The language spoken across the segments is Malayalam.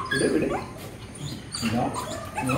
വിട് വിട് no no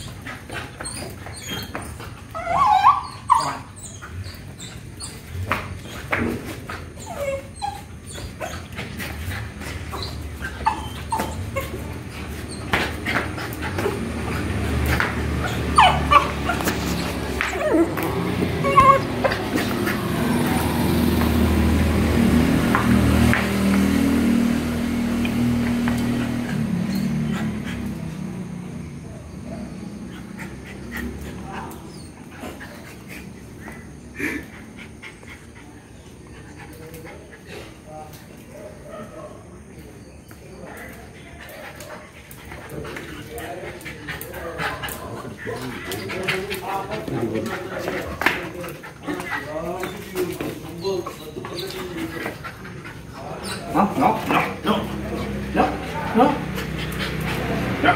No, no, no, no. No, no. No.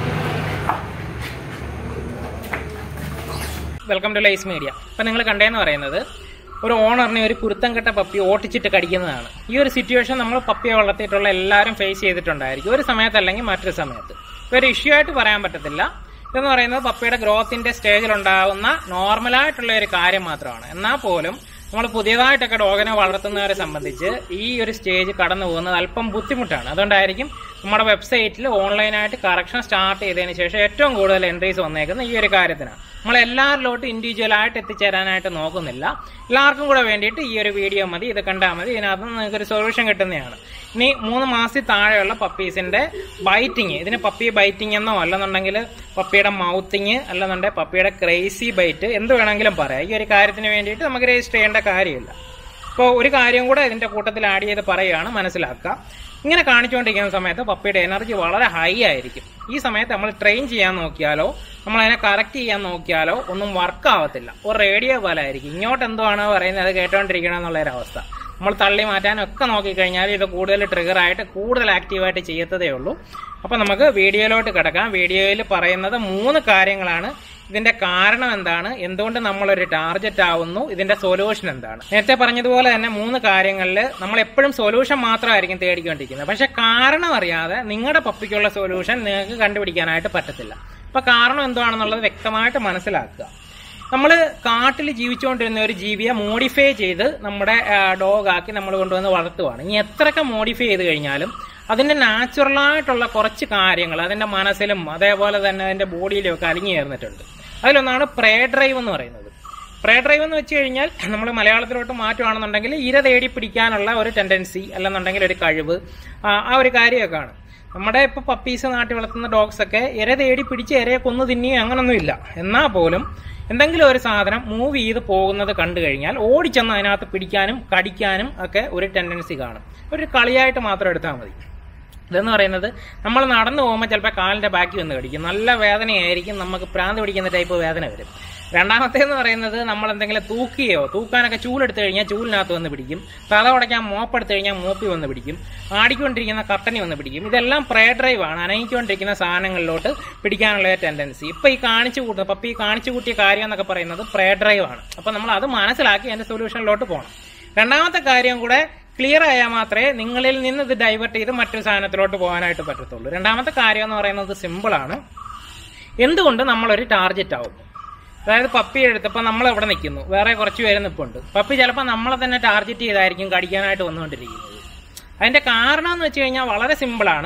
Welcome to lies media അപ്പം നിങ്ങൾ കണ്ടതെന്ന് പറയുന്നത് ഒരു ഓണറിനെ ഒരു കുരുത്തം കെട്ട പപ്പി ഓട്ടിച്ചിട്ട് കടിക്കുന്നതാണ് ഈ ഒരു സിറ്റുവേഷൻ നമ്മൾ പപ്പിയെ വളർത്തിയിട്ടുള്ള എല്ലാവരും ഫേസ് ചെയ്തിട്ടുണ്ടായിരിക്കും ഒരു സമയത്ത് അല്ലെങ്കിൽ മറ്റൊരു സമയത്ത് ഒരു ഇഷ്യൂ ആയിട്ട് പറയാൻ പറ്റത്തില്ല ഇതെന്ന് പറയുന്നത് പപ്പിയുടെ ഗ്രോത്തിന്റെ സ്റ്റേജിൽ ഉണ്ടാകുന്ന നോർമലായിട്ടുള്ള ഒരു കാര്യം മാത്രമാണ് എന്നാൽ പോലും നമ്മൾ പുതിയതായിട്ടൊക്കെ ഡോഗിനെ വളർത്തുന്നവരെ സംബന്ധിച്ച് ഈ ഒരു സ്റ്റേജ് കടന്നു പോകുന്നത് അല്പം ബുദ്ധിമുട്ടാണ് അതുകൊണ്ടായിരിക്കും നമ്മുടെ വെബ്സൈറ്റിൽ ഓൺലൈനായിട്ട് കറക്ഷൻ സ്റ്റാർട്ട് ചെയ്തതിന് ശേഷം ഏറ്റവും കൂടുതൽ എൻട്രീസ് വന്നേക്കുന്നത് ഈ ഒരു കാര്യത്തിനാണ് നമ്മൾ എല്ലാവരിലോട്ടും ഇൻഡിവിജ്വൽ ആയിട്ട് എത്തിച്ചേരാനായിട്ട് നോക്കുന്നില്ല എല്ലാവർക്കും കൂടെ വേണ്ടിയിട്ട് ഈ ഒരു വീഡിയോ മതി ഇത് കണ്ടാൽ മതി ഇതിനകത്ത് നിങ്ങൾക്ക് ഒരു സൊല്യൂഷൻ കിട്ടുന്നതാണ് ഇനി മൂന്ന് മാസത്തിൽ താഴെയുള്ള പപ്പീസിന്റെ ബൈറ്റിങ് ഇതിന് പപ്പി ബൈറ്റിംഗ് എന്നോ അല്ലെന്നുണ്ടെങ്കിൽ പപ്പിയുടെ മൗത്തിങ് അല്ലെന്നുണ്ടെങ്കിൽ പപ്പിയുടെ ക്രേസി ബൈറ്റ് എന്ത് വേണമെങ്കിലും പറയാം ഈ ഒരു കാര്യത്തിന് വേണ്ടിയിട്ട് നമുക്ക് രജിസ്റ്റർ ചെയ്യേണ്ട കാര്യമില്ല ഇപ്പോൾ ഒരു കാര്യം കൂടെ ഇതിന്റെ കൂട്ടത്തിൽ ആഡ് ചെയ്ത് പറയുകയാണ് മനസ്സിലാക്കുക ഇങ്ങനെ കാണിച്ചുകൊണ്ടിരിക്കുന്ന സമയത്ത് പപ്പിയുടെ എനർജി വളരെ ഹൈ ആയിരിക്കും ഈ സമയത്ത് നമ്മൾ ട്രെയിൻ ചെയ്യാൻ നോക്കിയാലോ നമ്മൾ അതിനെ കറക്റ്റ് ചെയ്യാൻ നോക്കിയാലോ ഒന്നും വർക്ക് ആവത്തില്ല ഒരു റേഡിയോ പോലെ ആയിരിക്കും ഇങ്ങോട്ട് എന്തോ ആണോ പറയുന്നത് അത് കേട്ടോണ്ടിരിക്കണം എന്നുള്ള ഒരു അവസ്ഥ നമ്മൾ തള്ളി മാറ്റാനൊക്കെ നോക്കിക്കഴിഞ്ഞാൽ ഇത് കൂടുതൽ ട്രിഗർ ആയിട്ട് കൂടുതൽ ആക്റ്റീവായിട്ട് ചെയ്യത്തതേ ഉള്ളൂ അപ്പൊ നമുക്ക് വീഡിയോയിലോട്ട് കിടക്കാം വീഡിയോയിൽ പറയുന്നത് മൂന്ന് കാര്യങ്ങളാണ് ഇതിന്റെ കാരണം എന്താണ് എന്തുകൊണ്ട് നമ്മളൊരു ടാർഗറ്റ് ആവുന്നു ഇതിന്റെ സൊല്യൂഷൻ എന്താണ് നേരത്തെ പറഞ്ഞതുപോലെ തന്നെ മൂന്ന് കാര്യങ്ങളിൽ നമ്മൾ എപ്പോഴും സൊല്യൂഷൻ മാത്രമായിരിക്കും തേടിക്കൊണ്ടിരിക്കുന്നത് പക്ഷെ കാരണം അറിയാതെ നിങ്ങളുടെ പപ്പിക്കുള്ള സൊല്യൂഷൻ നിങ്ങൾക്ക് കണ്ടുപിടിക്കാനായിട്ട് പറ്റത്തില്ല അപ്പൊ കാരണം എന്താണെന്നുള്ളത് വ്യക്തമായിട്ട് മനസ്സിലാക്കുക നമ്മൾ കാട്ടിൽ ജീവിച്ചുകൊണ്ടിരുന്ന ഒരു ജീവിയെ മോഡിഫൈ ചെയ്ത് നമ്മുടെ ഡോഗാക്കി നമ്മൾ കൊണ്ടുവന്ന് വളർത്തുവാണ് ഇനി എത്രയൊക്കെ മോഡിഫൈ ചെയ്ത് കഴിഞ്ഞാലും അതിന്റെ നാച്ചുറലായിട്ടുള്ള കുറച്ച് കാര്യങ്ങൾ അതിന്റെ മനസ്സിലും അതേപോലെ തന്നെ അതിന്റെ ബോഡിയിലും ഒക്കെ അലിഞ്ഞു ചേർന്നിട്ടുണ്ട് അതിലൊന്നാണ് പ്രേ ഡ്രൈവ് എന്ന് പറയുന്നത് പ്രേ ഡ്രൈവ് എന്ന് വെച്ച് കഴിഞ്ഞാൽ നമ്മൾ മലയാളത്തിലോട്ട് മാറ്റുവാണെന്നുണ്ടെങ്കിൽ ഇര തേടി പിടിക്കാനുള്ള ഒരു ടെൻഡൻസി അല്ലെന്നുണ്ടെങ്കിൽ ഒരു കഴിവ് ആ ആ ഒരു കാര്യമൊക്കെയാണ് നമ്മുടെ ഇപ്പൊ പപ്പീസ് നാട്ടിൽ വളർത്തുന്ന ഡോഗ്സ് ഒക്കെ ഇര തേടി പിടിച്ച് ഇരയെ കൊന്നു തിന്നിയോ അങ്ങനൊന്നുമില്ല എന്നാൽ പോലും എന്തെങ്കിലും ഒരു സാധനം മൂവ് ചെയ്ത് പോകുന്നത് കണ്ടു കഴിഞ്ഞാൽ ഓടിച്ചെന്ന് അതിനകത്ത് പിടിക്കാനും കടിക്കാനും ഒക്കെ ഒരു ടെൻഡൻസി കാണും ഒരു കളിയായിട്ട് മാത്രം എടുത്താൽ മതി ഇതെന്ന് പറയുന്നത് നമ്മൾ നടന്നു പോകുമ്പോൾ ചിലപ്പോൾ കാലിന്റെ ബാക്കി വന്ന് കടിക്കും നല്ല വേദനയായിരിക്കും നമുക്ക് പ്രാന്ത് പിടിക്കുന്ന ടൈപ്പ് വേദന വരും രണ്ടാമത്തേന്ന് പറയുന്നത് നമ്മൾ എന്തെങ്കിലും തൂക്കുകയോ തൂക്കാനൊക്കെ ചൂലെടുത്ത് കഴിഞ്ഞാൽ ചൂലിനകത്ത് വന്ന് പിടിക്കും തല ഉടയ്ക്കാൻ മോപ്പെടുത്ത് കഴിഞ്ഞാൽ മോപ്പി വന്ന് പിടിക്കും ആടിക്കൊണ്ടിരിക്കുന്ന കട്ടനി വന്ന് പിടിക്കും ഇതെല്ലാം പ്രേ ഡ്രൈവ് ആണ് അനങ്ങിക്കൊണ്ടിരിക്കുന്ന സാധനങ്ങളിലോട്ട് പിടിക്കാനുള്ള ടെൻഡൻസി ഇപ്പൊ ഈ കാണിച്ചു കൂട്ടുന്ന പപ്പി ഈ കാണിച്ചു കൂട്ടിയ കാര്യം എന്നൊക്കെ പറയുന്നത് പ്രേ ഡ്രൈവ് ആണ് അപ്പൊ നമ്മൾ അത് മനസ്സിലാക്കി അതിന്റെ സൊല്യൂഷനിലോട്ട് പോകണം രണ്ടാമത്തെ കാര്യം കൂടെ ക്ലിയർ ആയാൽ മാത്രമേ നിങ്ങളിൽ നിന്ന് ഇത് ഡൈവേർട്ട് ചെയ്ത് മറ്റൊരു സാധനത്തിലോട്ട് പോകാനായിട്ട് പറ്റത്തുള്ളൂ രണ്ടാമത്തെ കാര്യം എന്ന് പറയുന്നത് സിമ്പിൾ ആണ് എന്തുകൊണ്ട് നമ്മളൊരു ടാർഗറ്റ് ആവും അതായത് പപ്പി എടുത്തപ്പോൾ നമ്മൾ ഇവിടെ നിൽക്കുന്നു വേറെ കുറച്ച് പേര് നിൽപ്പുണ്ട് പപ്പി ചിലപ്പോൾ നമ്മളെ തന്നെ ടാർഗറ്റ് ചെയ്തായിരിക്കും കടിക്കാനായിട്ട് വന്നുകൊണ്ടിരിക്കുന്നത് അതിന്റെ കാരണം എന്ന് വെച്ച് കഴിഞ്ഞാൽ വളരെ സിമ്പിളാണ്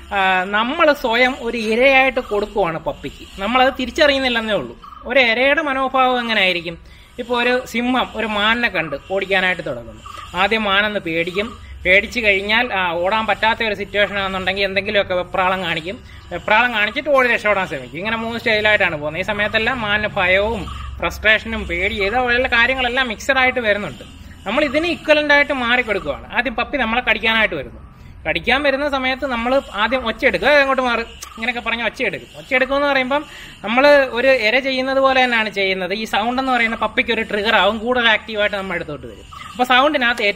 നമ്മൾ സ്വയം ഒരു ഇരയായിട്ട് കൊടുക്കുവാണ് പപ്പിക്ക് നമ്മളത് തിരിച്ചറിയുന്നില്ലെന്നേ ഉള്ളൂ ഒരു ഇരയുടെ മനോഭാവം എങ്ങനെ ആയിരിക്കും ഇപ്പോൾ ഒരു സിംഹം ഒരു മാനിനെ കണ്ട് ഓടിക്കാനായിട്ട് തുടങ്ങുന്നു ആദ്യം മാനെന്ന് പേടിക്കും പേടിച്ചു കഴിഞ്ഞാൽ ആ, ഓടാൻ പറ്റാത്ത ഒരു സിറ്റുവേഷൻ ആണെന്നുണ്ടെങ്കിൽ എന്തെങ്കിലുമൊക്കെ വെപ്രാളം കാണിക്കും വെപ്രാളം കാണിച്ചിട്ട് ഓടി രക്ഷപ്പെടാൻ ശ്രമിക്കും ഇങ്ങനെ മൂന്ന് സ്റ്റൈലായിട്ടാണ് പോകുന്നത് ഈ സമയത്തെല്ലാം മാനിന് ഭയവും ഫ്രസ്ട്രേഷനും പേടി ഇതുപോലുള്ള കാര്യങ്ങളെല്ലാം മിക്സഡ് ആയിട്ട് വരുന്നുണ്ട് നമ്മൾ ഇതിന് ഇക്വലന്റ് ആയിട്ട് മാറിക്കൊടുക്കുകയാണ് ആദ്യം പപ്പി നമ്മളെ കടിക്കാനായിട്ട് വരുന്നു കടിക്കാൻ വരുന്ന സമയത്ത് നമ്മൾ ആദ്യം ഒച്ചയെടുക്കുക "ഏയ് അങ്ങോട്ട് മാറി ഇങ്ങനെയൊക്കെ പറഞ്ഞ് ഒച്ചയെടുക്കും ഒച്ചയെടുക്കും എന്ന് പറയുമ്പം നമ്മൾ ഒരു ഇര ചെയ്യുന്നത് പോലെ തന്നെയാണ് ചെയ്യുന്നത് ഈ സൗണ്ട് എന്ന് പറയുന്ന പപ്പിക്ക് ഒരു ട്രിഗർ ആവും കൂടുതൽ ആക്റ്റീവായിട്ട് നമ്മൾ എടുത്തോട്ട് വരും അപ്പൊ സൗണ്ടിനകത്ത് ഏറ്റില്ല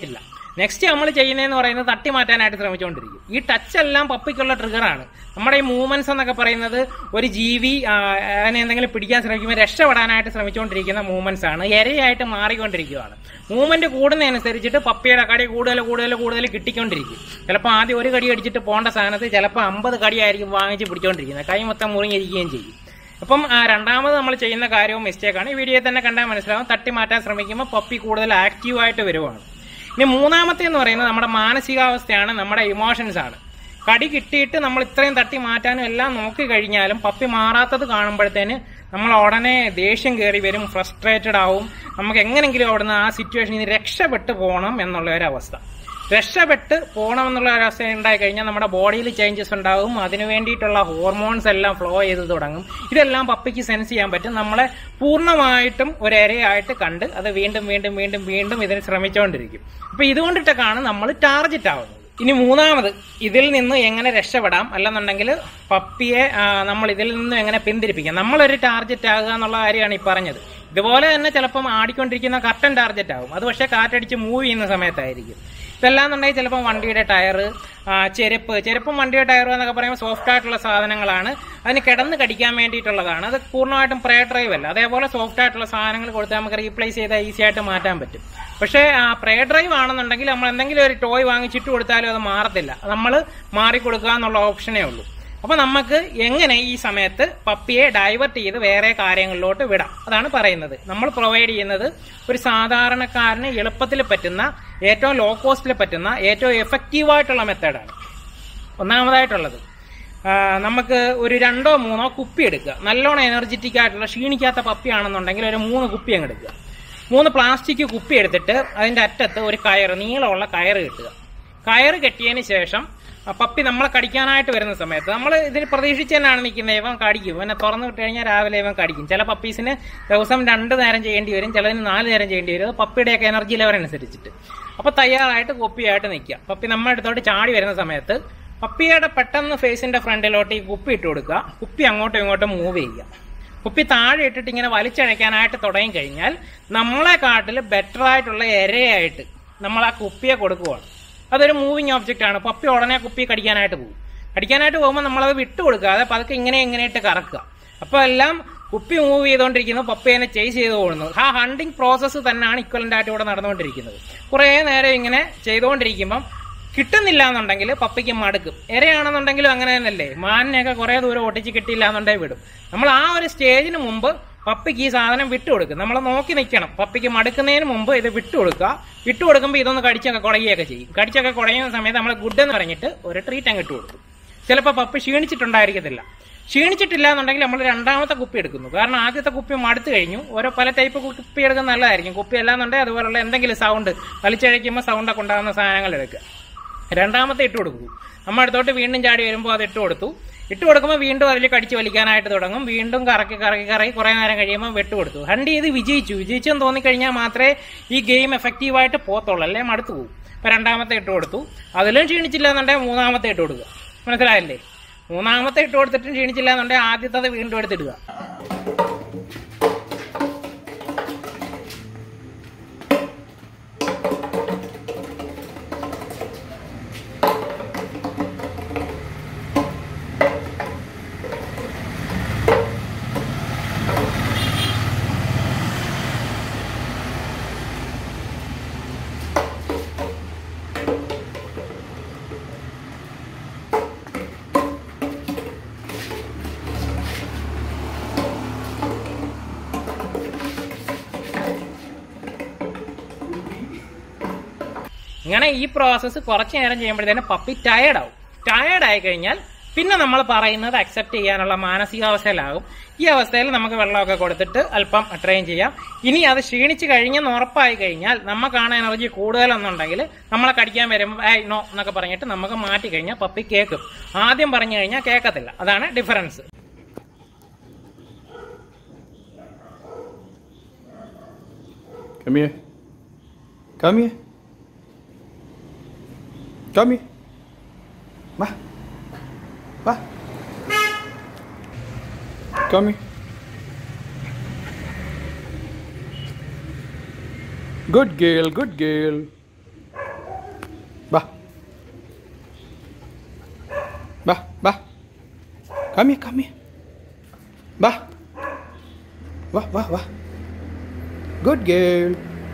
നെക്സ്റ്റ് നമ്മൾ ചെയ്യുന്നതെന്ന് പറയുന്നത് തട്ടി മാറ്റാനായിട്ട് ശ്രമിച്ചുകൊണ്ടിരിക്കും ഈ ടച്ച് എല്ലാം പപ്പിക്കുള്ള ട്രിഗറാണ് നമ്മുടെ ഈ മൂവ്മെന്റ്സ് എന്നൊക്കെ പറയുന്നത് ഒരു ജീവി ആ, അതിനെ എന്തെങ്കിലും പിടിക്കാൻ ശ്രമിക്കുമ്പോൾ രക്ഷപ്പെടാനായിട്ട് ശ്രമിച്ചുകൊണ്ടിരിക്കുന്ന മൂവ്മെന്റ്സ് ആണ് ഇരയായിട്ട് മാറിക്കൊണ്ടിരിക്കുകയാണ് മൂവ്മെന്റ് കൂടുന്നതനുസരിച്ചിട്ട് പപ്പിയുടെ കടി കൂടുതൽ കൂടുതൽ കൂടുതൽ കിട്ടിക്കൊണ്ടിരിക്കും ചിലപ്പോൾ ആദ്യം ഒരു കടി അടിച്ചിട്ട് പോകേണ്ട സ്ഥാനത്ത് ചിലപ്പോൾ അമ്പത് കടിയായിരിക്കും വാങ്ങിച്ച് പിടിച്ചുകൊണ്ടിരിക്കുന്നത് കൈ മൊത്തം മുറിഞ്ഞിരിക്കുകയും ചെയ്യും അപ്പം ആ, രണ്ടാമത് നമ്മൾ ചെയ്യുന്ന കാര്യവും മിസ്റ്റേക്കാണ് ഈ വീഡിയോയിൽ തന്നെ കണ്ടാൽ മനസ്സിലാവും തട്ടി മാറ്റാൻ ശ്രമിക്കുമ്പോൾ പപ്പി കൂടുതൽ ആക്റ്റീവായിട്ട് വരുവാണ് ഇനി മൂന്നാമത്തെ എന്ന് പറയുന്നത് നമ്മുടെ മാനസികാവസ്ഥയാണ് നമ്മുടെ ഇമോഷൻസ് ആണ് കടി കിട്ടിയിട്ട് നമ്മൾ ഇത്രയും തട്ടി മാറ്റാനും എല്ലാം നോക്കി കഴിഞ്ഞാലും പപ്പി മാറാത്തത് കാണുമ്പോഴത്തേന് നമ്മൾ ഉടനെ ദേഷ്യം കയറി വരും ഫ്രസ്ട്രേറ്റഡ് ആവും നമുക്ക് എങ്ങനെങ്കിലും അവിടുന്ന് ആ സിറ്റുവേഷനിൽ നിന്ന് രക്ഷപ്പെട്ട് പോകണം എന്നുള്ള ഒരു അവസ്ഥ രക്ഷപ്പെട്ട് പോകണം എന്നുള്ള ഒരു അവസ്ഥ ഉണ്ടായി കഴിഞ്ഞാൽ നമ്മുടെ ബോഡിയിൽ ചേഞ്ചസ് ഉണ്ടാകും അതിനു വേണ്ടിയിട്ടുള്ള ഹോർമോൺസ് എല്ലാം ഫ്ലോ ചെയ്ത് തുടങ്ങും ഇതെല്ലാം പപ്പിക്ക് സെൻസ് ചെയ്യാൻ പറ്റും നമ്മളെ പൂർണ്ണമായിട്ടും ഒരു ഇരയായിട്ട് കണ്ട് അത് വീണ്ടും വീണ്ടും വീണ്ടും വീണ്ടും ഇതിന് ശ്രമിച്ചുകൊണ്ടിരിക്കും അപ്പൊ ഇതുകൊണ്ടിട്ടൊക്കെയാണ് നമ്മൾ ടാർജറ്റ് ആവുന്നത് ഇനി മൂന്നാമത് ഇതിൽ നിന്ന് എങ്ങനെ രക്ഷപ്പെടാം അല്ലെന്നുണ്ടെങ്കിൽ പപ്പിയെ ആ, നമ്മൾ ഇതിൽ നിന്ന് എങ്ങനെ പിന്തിരിപ്പിക്കാം നമ്മളൊരു ടാർജറ്റ് ആകുക എന്നുള്ള കാര്യമാണ് ഈ പറഞ്ഞത് ഇതുപോലെ തന്നെ ചിലപ്പം ആടിക്കൊണ്ടിരിക്കുന്ന കട്ടൻ ടാർജറ്റ് ആകും അത് പക്ഷേ കാറ്റടിച്ച് മൂവ് ചെയ്യുന്ന സമയത്തായിരിക്കും ഇതല്ലാന്നുണ്ടെങ്കിൽ ചിലപ്പോൾ വണ്ടിയുടെ ടയർ ചെരുപ്പ് ചെരുപ്പും വണ്ടിയുടെ ടയറും എന്നൊക്കെ പറയുമ്പോൾ സോഫ്റ്റ് ആയിട്ടുള്ള സാധനങ്ങളാണ് അതിന് കിടന്ന് കടിക്കാൻ വേണ്ടിയിട്ടുള്ളതാണ് അത് പൂർണ്ണമായിട്ടും പ്രേ ഡ്രൈവ് അല്ല അതേപോലെ സോഫ്റ്റ് ആയിട്ടുള്ള സാധനങ്ങൾ കൊടുത്ത് നമുക്ക് റീപ്ലേസ് ചെയ്താൽ ഈസി ആയിട്ട് മാറ്റാൻ പറ്റും പക്ഷേ പ്രേ ഡ്രൈവ് ആണെന്നുണ്ടെങ്കിൽ നമ്മൾ എന്തെങ്കിലും ഒരു ടോയ് വാങ്ങിച്ചിട്ട് കൊടുത്താലും അത് മാറത്തില്ല നമ്മൾ മാറിക്കൊടുക്കുക എന്നുള്ള ഓപ്ഷനേ ഉള്ളൂ അപ്പൊ നമുക്ക് എങ്ങനെ ഈ സമയത്ത് പപ്പിയെ ഡൈവേർട്ട് ചെയ്ത് വേറെ കാര്യങ്ങളിലോട്ട് വിടാം അതാണ് പറയുന്നത് നമ്മൾ പ്രൊവൈഡ് ചെയ്യുന്നത് ഒരു സാധാരണക്കാരന് എളുപ്പത്തിൽ പറ്റുന്ന ഏറ്റവും ലോ കോസ്റ്റിൽ പറ്റുന്ന ഏറ്റവും എഫക്റ്റീവ് ആയിട്ടുള്ള മെത്തേഡാണ് ഒന്നാമതായിട്ടുള്ളത് ആ, നമുക്ക് ഒരു രണ്ടോ മൂന്നോ കുപ്പി എടുക്കുക നല്ലോണം എനർജറ്റിക് ആയിട്ടുള്ള ക്ഷീണിക്കാത്ത പപ്പിയാണെന്നുണ്ടെങ്കിൽ ഒരു മൂന്ന് കുപ്പി അങ്ങ് എടുക്കുക മൂന്ന് പ്ലാസ്റ്റിക് കുപ്പി എടുത്തിട്ട് അതിന്റെ അറ്റത്ത് ഒരു കയറ് നീളമുള്ള കയറ് കെട്ടുക കയറ് കെട്ടിയതിന് ശേഷം ആ പപ്പി നമ്മളെ കടിക്കാനായിട്ട് വരുന്ന സമയത്ത് നമ്മൾ ഇതിന് പ്രതീക്ഷിച്ച് തന്നെയാണ് നിൽക്കുന്നത് ഇവൻ കടിക്കും ഇവനെ തുറന്നു വിട്ട് കഴിഞ്ഞാൽ രാവിലെ ഇവൻ കടിക്കും ചില പപ്പീസിന് ദിവസം രണ്ട് നേരം ചെയ്യേണ്ടി വരും ചിലതിന് നാല് നേരം ചെയ്യേണ്ടി വരും അത് പപ്പിയുടെയൊക്കെ എനർജി ലെവൽ അനുസരിച്ചിട്ട് അപ്പൊ തയ്യാറായിട്ട് കുപ്പിയായിട്ട് നിൽക്കുക പപ്പി നമ്മുടെ അടുത്തോട്ട് ചാടി വരുന്ന സമയത്ത് പപ്പിയുടെ പെട്ടെന്ന് ഫേസിന്റെ ഫ്രണ്ടിലോട്ട് ഈ കുപ്പി ഇട്ട് കൊടുക്കുക കുപ്പി അങ്ങോട്ടും ഇങ്ങോട്ടും മൂവ് ചെയ്യുക കുപ്പി താഴെ ഇട്ടിട്ട് ഇങ്ങനെ വലിച്ചഴയ്ക്കാനായിട്ട് തുടങ്ങി കഴിഞ്ഞാൽ നമ്മളെ കാട്ടിൽ ബെറ്റർ ആയിട്ടുള്ള ഇരയായിട്ട് നമ്മൾ ആ കുപ്പിയെ കൊടുക്കുവാണ് അതൊരു മൂവിങ് ഓബ്ജക്റ്റ് ആണ് പപ്പി ഉടനെ കുപ്പി കടിക്കാനായിട്ട് പോകും കടിക്കാനായിട്ട് പോകുമ്പോൾ നമ്മളത് വിട്ടു കൊടുക്കാതെ പതുക്കെ ഇങ്ങനെ ഇങ്ങനെയിട്ട് കറക്കുക അപ്പോൾ എല്ലാം കുപ്പി മൂവ് ചെയ്തുകൊണ്ടിരിക്കുന്നു പപ്പി അതിനെ ചേസ് ചെയ്ത് പോകുന്നു ആ ഹണ്ടിങ് പ്രോസസ്സ് തന്നെയാണ് ഇക്വലന്റ് ആയിട്ട് ഇവിടെ നടന്നുകൊണ്ടിരിക്കുന്നത് കുറേ നേരം ഇങ്ങനെ ചെയ്തുകൊണ്ടിരിക്കുമ്പം കിട്ടുന്നില്ല എന്നുണ്ടെങ്കിൽ പപ്പിക്ക് മടുക്കും ഇരയാണെന്നുണ്ടെങ്കിലും അങ്ങനെ തന്നെയല്ലേ മാനിനെയൊക്കെ കുറെ ദൂരം ഒട്ടിച്ച് കിട്ടിയില്ല എന്നുണ്ടെങ്കിൽ വിടും നമ്മൾ ആ ഒരു സ്റ്റേജിന് മുമ്പ് പപ്പിക്ക് ഈ സാധനം വിട്ടുകൊടുക്കും നമ്മൾ നോക്കി നിൽക്കണം പപ്പിക്ക് മടുക്കുന്നതിന് മുമ്പ് ഇത് വിട്ടുകൊടുക്കുക വിട്ടുകൊടുക്കുമ്പോൾ ഇതൊന്ന് കടിച്ചൊക്കെ കുടയുകയൊക്കെ ചെയ്യും കടിച്ചൊക്കെ കുടയുന്ന സമയത്ത് നമ്മൾ ഗുഡ് എന്ന് പറഞ്ഞിട്ട് ഒരു ട്രീറ്റ് അങ്ങ് ഇട്ട് കൊടുക്കും ചിലപ്പോൾ പപ്പി ക്ഷീണിച്ചിട്ടുണ്ടായിരിക്കത്തില്ല ക്ഷീണിച്ചിട്ടില്ല എന്നുണ്ടെങ്കിൽ നമ്മൾ രണ്ടാമത്തെ കുപ്പി എടുക്കുന്നു കാരണം ആദ്യത്തെ കുപ്പി മടുത്തു കഴിഞ്ഞു ഓരോ പല ടൈപ്പ് കുപ്പി എടുക്കുന്നത് നല്ലതായിരിക്കും കുപ്പി അല്ലാന്നുണ്ടെങ്കിൽ അതുപോലുള്ള എന്തെങ്കിലും സൗണ്ട് വലിച്ചഴയ്ക്കുമ്പോൾ സൗണ്ടൊക്കെ ഉണ്ടാകുന്ന സാധനങ്ങൾ എടുക്കുക രണ്ടാമത്തെ ഇട്ട് കൊടുക്കൂ നമ്മൾ അടുത്തോട്ട് വീണ്ടും ചാടി വരുമ്പോൾ അത് ഇട്ട് കൊടുത്തു ഇട്ട് കൊടുക്കുമ്പോൾ വീണ്ടും അതിൽ കടിച്ച് വലിക്കാനായിട്ട് തുടങ്ങും വീണ്ടും കറക്കി കറക്കി കറക്കി കുറേ നേരം കഴിയുമ്പോൾ വെട്ട് കൊടുത്തു ഹണ്ട് ചെയ്ത് വിജയിച്ചു വിജയിച്ചെന്ന് തോന്നിക്കഴിഞ്ഞാൽ മാത്രമേ ഈ ഗെയിം എഫക്റ്റീവായിട്ട് പോകത്തുള്ളൂ അല്ലേ മടുത്തു പോകും ഇപ്പം രണ്ടാമത്തെ ഇട്ട് കൊടുത്തു അതിലും ക്ഷീണിച്ചില്ല എന്നുണ്ടെങ്കിൽ മൂന്നാമത്തെ ഇട്ട് കൊടുക്കുക മനസ്സിലായല്ലേ മൂന്നാമത്തെ ഇട്ട് കൊടുത്തിട്ടും ക്ഷീണിച്ചില്ല എന്നുണ്ടെങ്കിൽ ആദ്യത്തത് വീണ്ടും എടുത്തിടുക ഇങ്ങനെ ഈ പ്രോസസ്സ് കുറച്ച് നേരം ചെയ്യുമ്പോഴത്തേനും പപ്പി ടയേർഡ് ആവും ടയേർഡ് ആയി കഴിഞ്ഞാൽ പിന്നെ നമ്മൾ പറയുന്നത് അക്സെപ്റ്റ് ചെയ്യാനുള്ള മാനസികാവസ്ഥയിലാകും ഈ അവസ്ഥയിൽ നമുക്ക് വെള്ളമൊക്കെ കൊടുത്തിട്ട് അല്പം ട്രെയിൻ ചെയ്യാം ഇനി അത് ക്ഷീണിച്ച് കഴിഞ്ഞെന്ന് ഉറപ്പായി കഴിഞ്ഞാൽ നമുക്കാണ് എനർജി കൂടുതലെന്നുണ്ടെങ്കിൽ നമ്മളെ കടിക്കാൻ വരുമ്പോൾ ഐ നോ എന്നൊക്കെ പറഞ്ഞിട്ട് നമുക്ക് മാറ്റി കഴിഞ്ഞാൽ പപ്പി കേൾക്കും ആദ്യം പറഞ്ഞു കഴിഞ്ഞാൽ കേൾക്കത്തില്ല അതാണ് difference Come here. Come here. Come here. Va. Va. Come here. Good girl, good girl. ബാ ബാ come here come here ബാ വാ വാ വാ ഗുഡ് ഗേൾ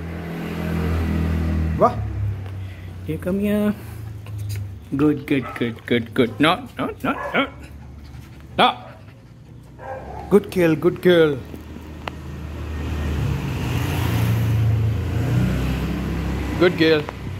വാ Here, come here. Good, good, good, good, good. No, no, no, no. No. Good girl, good girl. Good girl.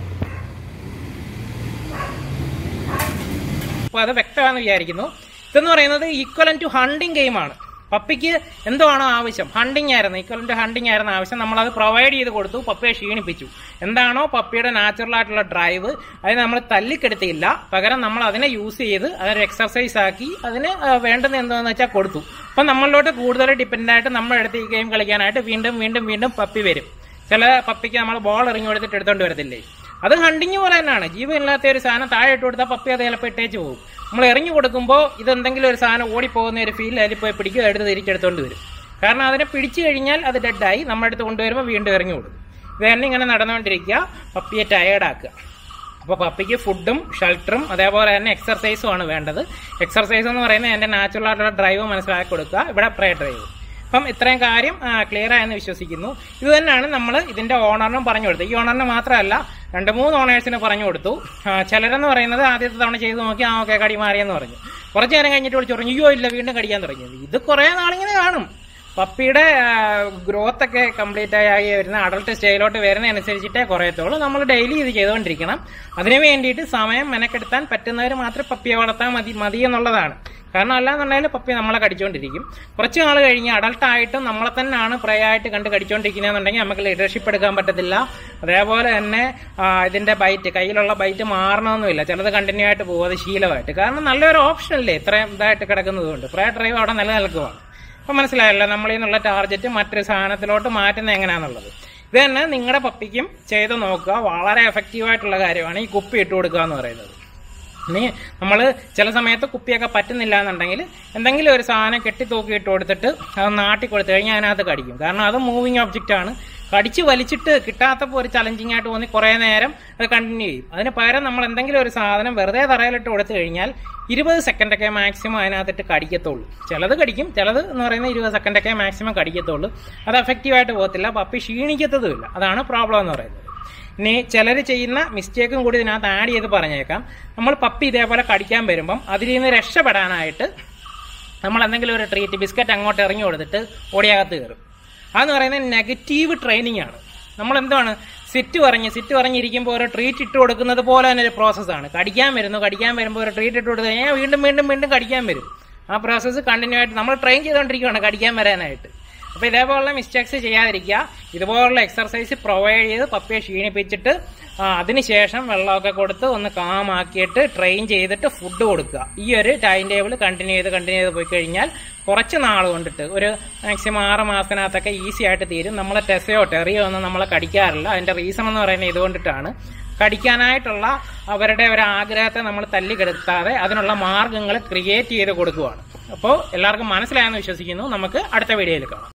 അപ്പോൾ അത് വ്യക്തമാണെന്ന് വിചാരിക്കുന്നു ഇതെന്ന് പറയുന്നത് ഈക്വലൻ ടു ഹണ്ടിങ് ഗെയിമാണ് പപ്പിക്ക് എന്തോ ആണോ ആവശ്യം ഹണ്ടിങ് ആയിരുന്നു ഈക്വലൻ ടു ഹണ്ടിങ് ആയിരുന്നു ആവശ്യം നമ്മളത് പ്രൊവൈഡ് ചെയ്ത് കൊടുത്തു പപ്പിയെ ക്ഷീണിപ്പിച്ചു എന്താണോ പപ്പിയുടെ നാച്ചുറൽ ആയിട്ടുള്ള ഡ്രൈവ് അതിനെ നമ്മൾ തല്ലിക്കെടുത്തില്ല പകരം നമ്മൾ അതിനെ യൂസ് ചെയ്ത് അതൊരു എക്സർസൈസ് ആക്കി അതിന് ആ, വേണ്ടുന്ന എന്താണെന്ന് വെച്ചാൽ കൊടുത്തു അപ്പം നമ്മളിലോട്ട് കൂടുതൽ ഡിപ്പെൻഡ് ആയിട്ട് നമ്മുടെ അടുത്ത് ഈ ഗെയിം കളിക്കാനായിട്ട് വീണ്ടും വീണ്ടും വീണ്ടും പപ്പി വരും ചില പപ്പിക്ക് നമ്മൾ ബോൾ എറിഞ്ഞു കൊടുത്തിട്ട് എടുത്തോണ്ട് വരത്തില്ലേ അത് ഹണ്ടിങ് പോലെ തന്നെയാണ് ജീവനില്ലാത്ത ഒരു സാധനം താഴെ ഇട്ട് കൊടുത്താൽ പപ്പി അത് ചിലപ്പോൾ ഇട്ടേച്ച് പോകും നമ്മൾ എറിഞ്ഞു കൊടുക്കുമ്പോൾ ഇതെന്തെങ്കിലും ഒരു സാധനം ഓടിപ്പോകുന്ന ഒരു ഫീൽ അതിൽ പോയി പിടിക്കുക എടുത്ത് തിരിച്ചെടുത്തോണ്ട് വരും കാരണം അതിനെ പിടിച്ചു കഴിഞ്ഞാൽ അത് ഡെഡായി നമ്മുടെ അടുത്ത് കൊണ്ടുവരുമ്പോൾ വീണ്ടും എറിഞ്ഞു കൊടുക്കും ഇത് തന്നെ ഇങ്ങനെ നടന്നുകൊണ്ടിരിക്കുക പപ്പിയെ ടയേർഡാക്കുക അപ്പോൾ പപ്പിക്ക് ഫുഡും ഷെൽട്ടറും അതേപോലെ തന്നെ എക്സർസൈസും ആണ് വേണ്ടത് എക്സർസൈസ് എന്ന് പറയുന്നത് എൻ്റെ നാച്ചുറൽ ആയിട്ടുള്ള ഡ്രൈവ് മനസ്സിലാക്കി കൊടുക്കുക ഇവിടെ പ്രേ ഡ്രൈവ് അപ്പം ഇത്രയും കാര്യം ക്ലിയർ ആയെന്ന് വിശ്വസിക്കുന്നു ഇത് തന്നെയാണ് നമ്മൾ ഇതിന്റെ ഓണറിനും പറഞ്ഞു കൊടുത്തത് ഈ ഓണറിന് മാത്രമല്ല രണ്ട് മൂന്ന് ഓണേഴ്സിന് പറഞ്ഞു കൊടുത്തു ആ, ചിലരെന്ന് പറയുന്നത് ആദ്യത്തെ തവണ ചെയ്ത് നോക്കി ആ ഓക്കെ കടി മാറിയെന്ന് പറഞ്ഞു കുറച്ച് നേരം കഴിഞ്ഞിട്ട് വിളിച്ചു പറഞ്ഞു അയ്യോ ഇല്ല വീണ്ടും കടിക്കാൻ തുടങ്ങി ഇത് കുറേ നാളിങ്ങനെ കാണും പപ്പിയുടെ ഗ്രോത്ത് ഒക്കെ കംപ്ലീറ്റ് ആയി വരുന്ന അഡൾട്ട് സ്റ്റേജിലോട്ട് വരുന്നതനുസരിച്ചിട്ടേ കുറയത്തുള്ളൂ നമ്മൾ ഡെയിലി ഇത് ചെയ്തുകൊണ്ടിരിക്കണം അതിനു വേണ്ടിയിട്ട് സമയം മെനക്കെടുത്താൻ പറ്റുന്നവർ മാത്രമേ പപ്പിയെ വളർത്താൻ മതി മതി എന്നുള്ളതാണ് കാരണം അല്ലാന്നുണ്ടെങ്കിൽ പപ്പി നമ്മളെ കടിച്ചുകൊണ്ടിരിക്കും കുറച്ച് നാൾ കഴിഞ്ഞ് അഡൾട്ട് ആയിട്ടും നമ്മളെ തന്നെയാണ് പ്രേ ആയിട്ട് കണ്ട് കടിച്ചുകൊണ്ടിരിക്കുന്നതെന്നുണ്ടെങ്കിൽ നമുക്ക് ലീഡർഷിപ്പ് എടുക്കാൻ പറ്റത്തില്ല അതേപോലെ തന്നെ ആ, ഇതിന്റെ ബൈറ്റ് കയ്യിലുള്ള ബൈറ്റ് മാറണമെന്നില്ല ചിലത് കണ്ടിന്യൂ ആയിട്ട് പോകും അത് ശീലമായിട്ട് കാരണം നല്ലൊരു ഓപ്ഷൻ അല്ലേ ഇത്രയും ഇതായിട്ട് കിടക്കുന്നത് കൊണ്ട് പ്രേ ഡ്രൈവ് അവിടെ നിലനിൽക്കുവാണ് അപ്പൊ മനസ്സിലായല്ലോ നമ്മളിൽ നിന്നുള്ള ടാർഗറ്റ് മറ്റൊരു സാധനത്തിലോട്ട് മാറ്റുന്നത് എങ്ങനെയാണെന്നുള്ളത് ഇത് തന്നെ നിങ്ങളുടെ പപ്പിക്കും ചെയ്ത് നോക്കുക വളരെ എഫക്റ്റീവ് ആയിട്ടുള്ള കാര്യമാണ് ഈ കുപ്പി ഇട്ട് കൊടുക്കുക എന്ന് പറയുന്നത് ഇനി നമ്മൾ ചില സമയത്ത് കുപ്പിയൊക്കെ പറ്റുന്നില്ല എന്നുണ്ടെങ്കിൽ എന്തെങ്കിലും ഒരു സാധനം കെട്ടി തൂക്കി ഇട്ട് കൊടുത്തിട്ട് അത് നാട്ടി കൊടുത്തു കഴിഞ്ഞാൽ അതിനകത്ത് കടിക്കും കാരണം അത് മൂവിങ് ഒബ്ജക്റ്റ് ആണ് കടിച്ച് വലിച്ചിട്ട് കിട്ടാത്തപ്പോൾ ഒരു ചലഞ്ചിങ് ആയിട്ട് തോന്നി കുറേ നേരം അത് കണ്ടിന്യൂ ചെയ്യും അതിന് പകരം നമ്മൾ എന്തെങ്കിലും ഒരു സാധനം വെറുതെ തറയിലിട്ട് കൊടുത്തു കഴിഞ്ഞാൽ ഇരുപത് സെക്കൻഡൊക്കെ മാക്സിമം അതിനകത്തിട്ട് കടിക്കത്തുള്ളൂ ചിലത് കടിക്കും ചിലത് എന്ന് പറയുന്നത് ഇരുപത് സെക്കൻഡൊക്കെ മാക്സിമം കടിക്കത്തുള്ളൂ അത് എഫക്റ്റീവായിട്ട് പോകത്തില്ല പപ്പി ക്ഷീണിക്കത്തതുമില്ല അതാണ് പ്രോബ്ലം എന്ന് പറയുന്നത് ഇനി ചിലർ ചെയ്യുന്ന മിസ്റ്റേക്കും കൂടി ഇതിനകത്ത് ആഡ് ചെയ്ത് പറഞ്ഞേക്കാം നമ്മൾ പപ്പി ഇതേപോലെ കടിക്കാൻ വരുമ്പം അതിൽ നിന്ന് രക്ഷപ്പെടാനായിട്ട് നമ്മൾ എന്തെങ്കിലും ഒരു ട്രീറ്റ് ബിസ്ക്കറ്റ് അങ്ങോട്ട് ഇറങ്ങി കൊടുത്തിട്ട് ഓടിയകത്ത് കയറും അതെന്ന് പറയുന്നത് നെഗറ്റീവ് ട്രെയിനിങ് ആണ് നമ്മൾ എന്താണ് സിറ്റ് പറഞ്ഞ് സിറ്റ് പറഞ്ഞിരിക്കുമ്പോൾ ഒരു ട്രീറ്റ് ഇട്ട് കൊടുക്കുന്നത് പോലെ തന്നെ ഒരു പ്രോസസ്സാണ് കടിക്കാൻ വരുന്നു കടിക്കാൻ വരുമ്പോൾ ഒരു ട്രീറ്റ് ഇട്ട് കൊടുത്തു കഴിഞ്ഞാൽ വീണ്ടും വീണ്ടും വീണ്ടും കടിക്കാൻ വരും ആ പ്രോസസ്സ് കണ്ടിന്യൂ ആയിട്ട് നമ്മൾ ട്രെയിൻ ചെയ്തുകൊണ്ടിരിക്കുകയാണ് കടിക്കാൻ വരാനായിട്ട് അപ്പോൾ ഇതേപോലുള്ള മിസ്റ്റേക്സ് ചെയ്യാതിരിക്കുക ഇതുപോലുള്ള എക്സർസൈസ് പ്രൊവൈഡ് ചെയ്ത് പപ്പിയെ ക്ഷീണിപ്പിച്ചിട്ട് ആ, അതിനുശേഷം വെള്ളമൊക്കെ കൊടുത്ത് ഒന്ന് കാമാക്കിയിട്ട് ട്രെയിൻ ചെയ്തിട്ട് ഫുഡ് കൊടുക്കുക ഈ ഒരു ടൈം ടേബിൾ കണ്ടിന്യൂ ചെയ്ത് കണ്ടിന്യൂ ചെയ്ത് പോയി കഴിഞ്ഞാൽ കുറച്ച് നാൾ കൊണ്ടിട്ട് ഒരു മാക്സിമം ആറ് മാസത്തിനകത്തൊക്കെ ഈസി ആയിട്ട് തീരും നമ്മളെ ടെസയോ ടെറിയോ ഒന്നും നമ്മളെ കടിക്കാറില്ല അതിന്റെ റീസൺ എന്ന് പറയുന്നത് ഇതുകൊണ്ടിട്ടാണ് കടിക്കാനായിട്ടുള്ള അവരുടെ ഒരു ആഗ്രഹത്തെ നമ്മൾ തല്ലിക്കെടുത്താതെ അതിനുള്ള മാർഗങ്ങൾ ക്രിയേറ്റ് ചെയ്ത് കൊടുക്കുകയാണ് അപ്പോൾ എല്ലാവർക്കും മനസ്സിലായെന്ന് വിശ്വസിക്കുന്നു നമുക്ക് അടുത്ത വീഡിയോയിൽ കാണാം